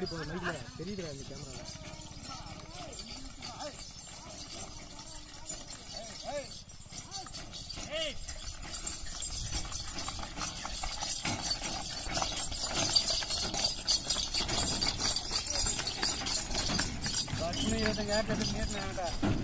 இப்போ மைக்கில் தெரியுதுடா இந்த கேமரா பத்து இருபத்தஞ்சு ஏற்றது மீறினாங்கடா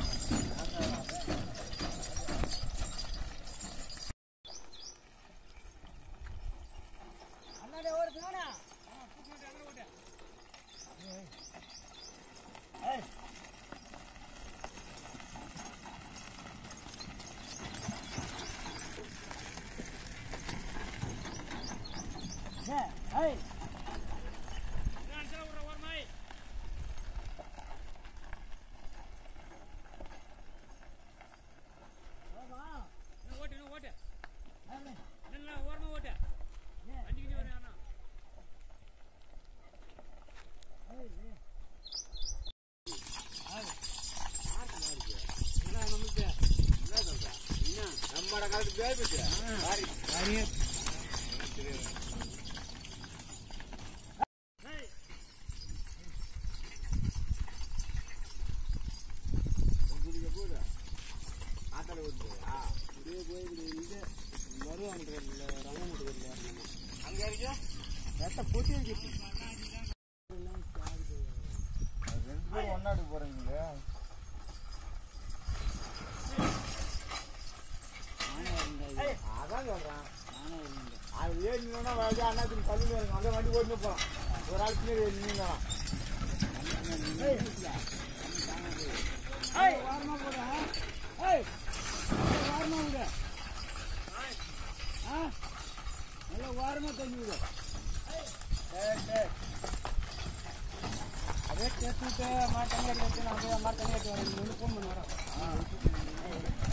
ஒன்னாடு போறீங்க அதான் சொல்றேன் அது ஏறினா வழி அண்ணாத்துக்கு தள்ளி வருங்க அந்த வண்டி ஓடினு போலாம் ஒரு ஆள் பின்னாடி நீங்க அதே கேட்டுட்டு அம்மா தண்ணி எடுத்து வச்சு நான் போய் அம்மா தண்ணி எடுத்து வரேன் நீ வந்து ஃபோன் பண்ணி வரேன்